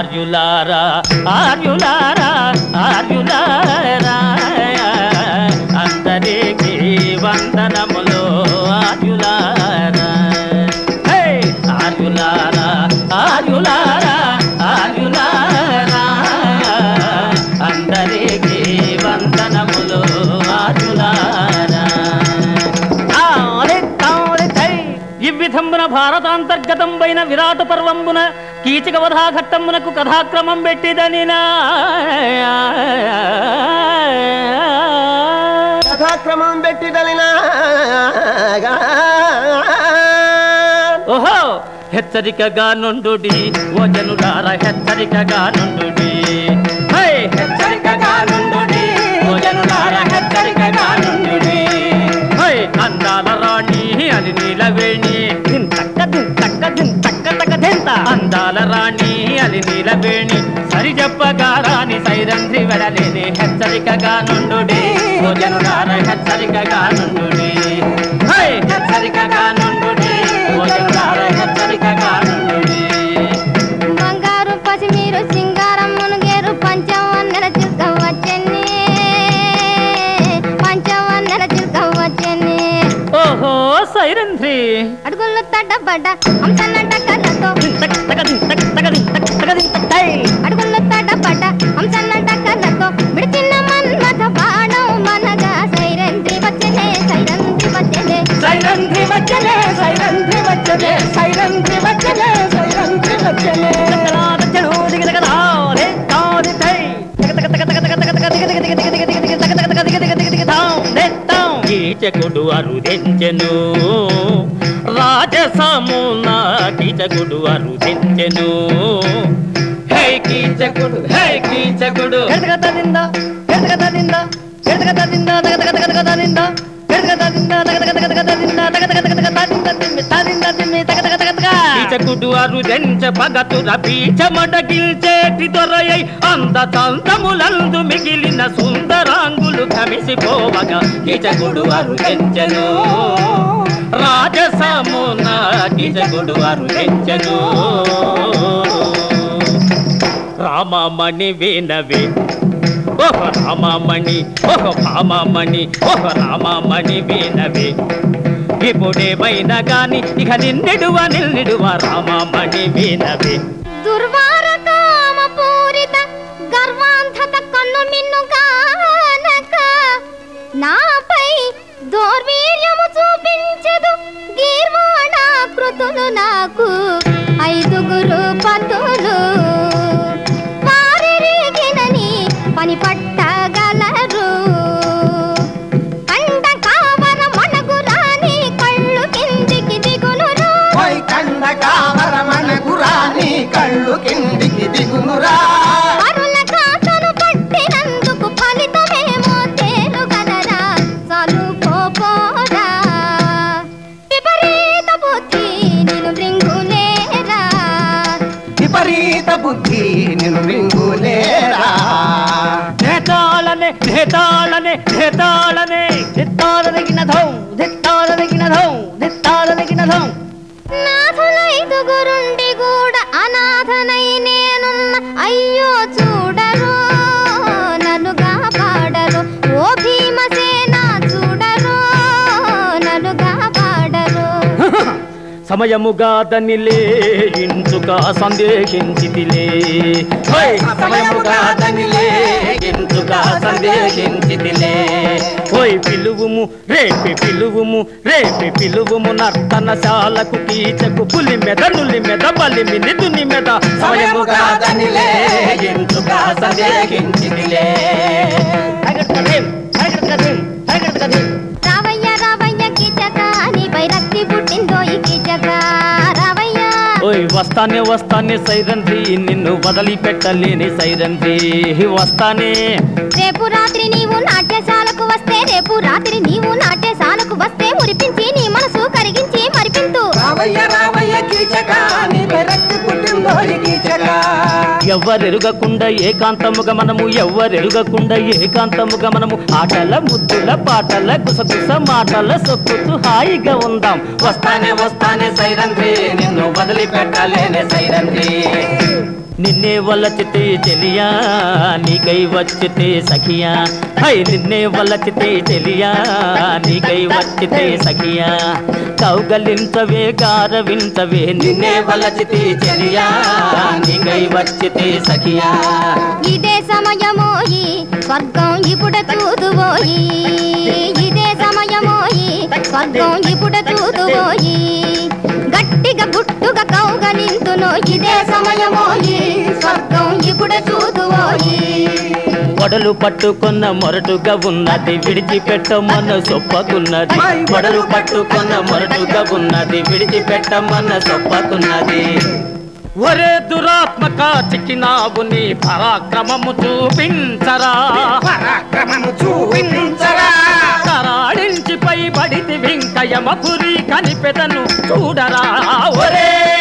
ఆర్యులారా ఆర్యులారా ఆర్యులారా అందరికీ వందనములు ఆర్యులారా హే! ఆర్యులారా ఆర్యులారా ఆర్యులారా అందరికీ వందనములు ఆర్యులారా తాళి తాళి తై. ఈ విధంబున భారతాంతర్గతంబైన విరాట పర్వంబున కీచక వధాఘట్టమునకు కథాక్రమం పెట్టిదని కథాక్రమం పెట్టిదలినా ఓహో హెచ్చరికగా నుండుడి ఓ జనులార హెచ్చరికగా నుండుడి హై! హెచ్చరికగా నుండుడి ఓ జనులార హెచ్చరికగా నుండుడి హై! అందాల రాణి అది నీలవేణి దింతక్క దింతక్క దింతక్క తక్క దింత అందాల రాణి అది నీలవేణి సరి చెప్పగా రాని సైరంధ్రి వెడలేని హెచ్చరికగా నుండుడి ఓ జనులార హెచ్చరికగా నుండుడి హై! హెచ్చరికగా నుండుడి ఓ జనులార హెచ్చరికగా నుండుడి బంగారు పసి మీరు సింగారం మునుగేరు పంచవన్నెల చిల్క వచ్చెన్ని పంచవన్నెల చిల్క వచ్చెన్ని ఓహో సైరంధ్రి అడుగులు తడ్డబడ్డ హంసన్నట్ట కళ్ళతో దింతక్ తక దింతక్ తక దింతక్ తక దింతక్ తై. అడుగులు తడ్డబడ్డ హంసన్నట్ట కళ్ళతో విడిచిన మన్మథ బాణం మనగా సైరంద్రి వచ్చెనే సైరంద్రి వచ్చెనే సైరంధ్రి వచ్చనే సైరంధ్రి వచ్చనే సైరంధ్రి వచ్చనే సైరంధ్రి వచ్చనే తకరాద జను దిగ దిగ దా రే తా ది తై. తక తక తక తక తక తక తక దిగ దిగ దిగ దిగ దిగ దిగ దిగ తక తక తక దిగ దిగ దిగ దిగ దా రే తా. కీచకుడు అరుదెంచెను రాజసమున కీచకుడు అరుదెంచెను హే కీచకుడు హే కీచకుడు ఎడతగతదిందా ఎడతగతదిందా ఎడతగతదిందా తగతగతగతగతదిందా ఎడతగతదిందా తగతగతగతగతదిందా తగతగతగతగతదిందా తిమ్మి తాదిందా తిమ్మి తగతగతగతగా కీచకుడు అరుదెంచ పగతుర పీచమడగిల్చేటి దొరయై అంద చందములందు మిగిలిన సుందరాంగులు కమిసిపోవగా కీచకుడు అరుదెంచెను రాజసమున కీచకుడు అరుదెంచెను రామమణి వినవి ఓహ రామమణి ఓహ భామమణి ఓహ రామమణి వినవి ఇప్పుడేమైనా గాని ఇక నిన్నెడువ నిన్నెడువ రామమణి వినవి దుర్వార కామ పూరిత గర్వాంధత కన్ను మిన్నుగానక నాపై దౌర్వీర్యము చూపించదు గీర్వాణాకృతులు నాకు ఐదుగురు పతులు వారిగినని పని పట్టగలరు కండ కావర మణగురాని కళ్ళు కిందికి దిగునురు కండ కావరమణ గురాని కళ్ళు కిందికి దిగునురా అరుల కాతను పట్టినందుకు ఫలితమేమో తేలుగలరా చదువుకోపోరా విపరీత బుద్ధి నిన్ను మృంగులేరా విపరీత బుద్ధి నిన్ను రింగులేరా ధేతాళనే ధేతాళనే ధేతాళనే ధిత్తారగిన ధౌ ధిత్తారగిన ధౌ ధిత్తారగిన ధౌ నాథులైదుగురుండి కూడా అనాథనై నేనున్న అయ్యో చూడరు నన్నుగా పాడరు ఓ భీమసేన చూడరు నన్నుగా పాడరు సమయముగా దనిలే ఇంచుక సందేహించితిలే హై! సమయముగా దనిలే ఇంచుక సందేహించితిలే ఓయ్ పిలువుము రేపి పిలువుము రేపి పిలువుము నర్తనశాలకు కీచకు పులి మెద నులి మెద బలిమి నిధుని మెద సమయముగా దనిలే ఇంచుక సందేహించితిలే హైగడకదేం హైగడకదేం హైగడకదేం రావయ్య రావయ్య కీచక నీపై రక్తి పుట్టిందో ఈ కీచక రావయ్య ఓయ్ వస్తానే వస్తానే సైరంధ్రి నిన్ను వదిలిపెట్టలేని సైరంధ్రి వస్తానే రేపు రాత్రి నీవు నాట్యశాలకు వస్తే రేపు రాత్రి నీవు నాట్యశాలకు వస్తే మురిపించి నీ మనసు కరిగించి మరిపింతు రావయ్య రావయ్య కీచక నీ పెరక్కి పుట్టిందో ఈ కీచక ఎవ్వరెరుగకుండా ఏకాంతముగా మనము ఎవ్వరెరుగకుండా ఏకాంతముగా మనము ఆటల ముద్దుల పాటల గుసగుస మాటల సొక్కుతూ హాయిగా ఉందాం వస్తానే వస్తానే సైరంధ్రి నిన్ను వదిలిపెట్టలేని సైరంధ్రి నిన్నే వలచితే చెలియా నీకై వచ్చితే సఖియా హై నిన్నే వలచితే చెలియా నీకై వచ్చితే సఖియా కౌగలించవే గారవించవే నిన్నే వలచితే చెలియా నీకై వచ్చితే సఖియా ఇదే సమయమోయి స్వర్గం ఇప్పుడ చూదువోయి ఇదే సమయమోయి స్వర్గం ఇప్పుడ చూదువోయి గట్టిగా గుట్టుగా కౌగలింతును ఇదే సమయమోయి స్వర్గం ఇప్పుడ చూదువోయి వడలు పట్టుకున్న మొరటుగా ఉన్నది విడిచిపెట్టమన్న సొప్పకున్నది వడలు పట్టుకున్న మొరటుగా ఉన్నది విడిచిపెట్టమన్న సొప్పకున్నది ఒరే దురాత్మక చిక్కినావు నీ పరాక్రమము చూపించరా పరాక్రమము చూపించరా కరాడించి పై పడితి వెంకయ్యమపురి కనిపెదను చూడరా ఒరే